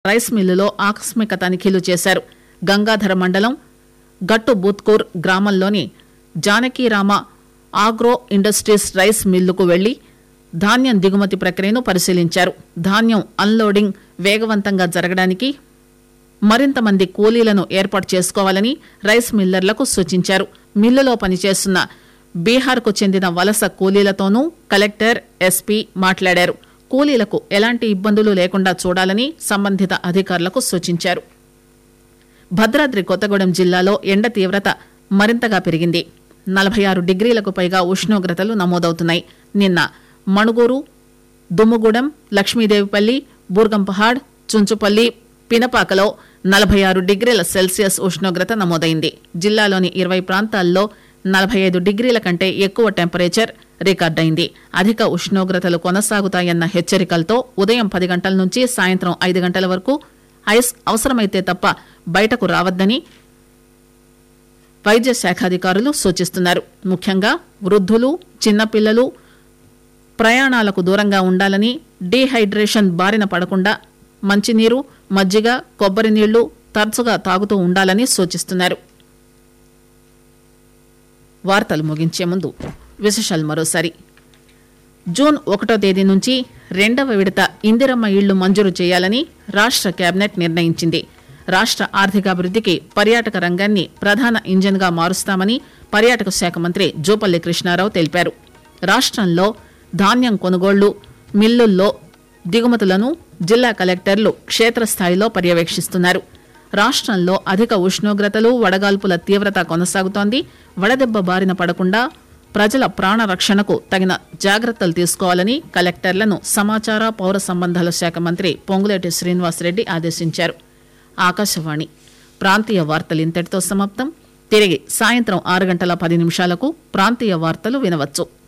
rice మిల్లులో ఆకస్మిక తనిఖీలు చేశారు గంగాధర మండలం గట్టు బూత్కూర్ గ్రామంలోని జానకీరామ ఆగ్రో ఇండస్ట్రీస్ రైస్ మిల్లుకు వెళ్లి ధాన్యం దిగుమతి ప్రక్రియను పరిశీలించారు ధాన్యం అన్లోడింగ్ వేగవంతంగా జరగడానికి మరింత మంది కూలీలను ఏర్పాటు చేసుకోవాలని రైస్ మిల్లర్లకు సూచించారు మిల్లులో పనిచేస్తున్న బీహార్కు చెందిన వలస కూలీలతోనూ కలెక్టర్ ఎస్పీ మాట్లాడారు కూలీలకు ఎలాంటి ఇబ్బందులు లేకుండా చూడాలని సంబంధిత అధికారులకు సూచించారు భద్రాద్రి కొత్తగూడెం జిల్లాలో ఎండ తీవ్రత మరింతగా పెరిగింది నలభై ఆరు డిగ్రీలకు పైగా ఉష్ణోగ్రతలు నమోదవుతున్నాయి నిన్న మణుగూరు దుమ్ముగూడెం లక్ష్మీదేవిపల్లి బూర్గంపహాడ్ చుంచుపల్లి పినపాకలో నలభై ఆరు డిగ్రీల సెల్సియస్ ఉష్ణోగ్రత నమోదైంది జిల్లాలోని ఇరవై ప్రాంతాల్లో నలభై ఐదు డిగ్రీల కంటే ఎక్కువ టెంపరేచర్ రికార్డైంది అధిక ఉష్ణోగ్రతలు కొనసాగుతాయన్న హెచ్చరికలతో ఉదయం పది గంటల నుంచి సాయంత్రం ఐదు గంటల వరకు ఐస్ అవసరమైతే తప్ప బయటకు రావద్దని వైద్య శాఖాధికారులు సూచిస్తున్నారు ముఖ్యంగా వృద్ధులు చిన్నపిల్లలు ప్రయాణాలకు దూరంగా ఉండాలని డీహైడ్రేషన్ బారిన పడకుండా మంచినీరు మజ్జిగ కొబ్బరి నీళ్లు తరచుగా తాగుతూ ఉండాలని సూచిస్తున్నారు వార్తలు ముగించే ముందు విశేషాలు మరోసారి జూన్ ఒకటో తేదీ నుంచి రెండవ విడత ఇందిరమ్మ ఇళ్లు మంజూరు చేయాలని రాష్ట్ర కేబినెట్ నిర్ణయించింది రాష్ట్ర ఆర్థికాభివృద్ధికి పర్యాటక రంగాన్ని ప్రధాన ఇంజన్గా మారుస్తామని పర్యాటక శాఖ మంత్రి జూపల్లి కృష్ణారావు తెలిపారు రాష్ట్రంలో ధాన్యం కొనుగోళ్లు మిల్లుల్లో దిగుమతులను జిల్లా కలెక్టర్లు క్షేత్రస్థాయిలో పర్యవేక్షిస్తున్నారు రాష్ట్రంలో అధిక ఉష్ణోగ్రతలు వడగాల్పుల తీవ్రత కొనసాగుతోంది వడదెబ్బ బారిన పడకుండా ప్రజల ప్రాణ రక్షణకు తగిన జాగ్రత్తలు తీసుకోవాలని కలెక్టర్లను సమాచార పౌర సంబంధాల శాఖ మంత్రి పొంగులేటి శ్రీనివాసరెడ్డి ఆదేశించారు ఆకాశవాణి ప్రాంతీయ వార్తలు ఇంతటితో సమాప్తం తిరిగి సాయంత్రం ఆరు గంటల పది నిమిషాలకు ప్రాంతీయ వార్తలు వినవచ్చు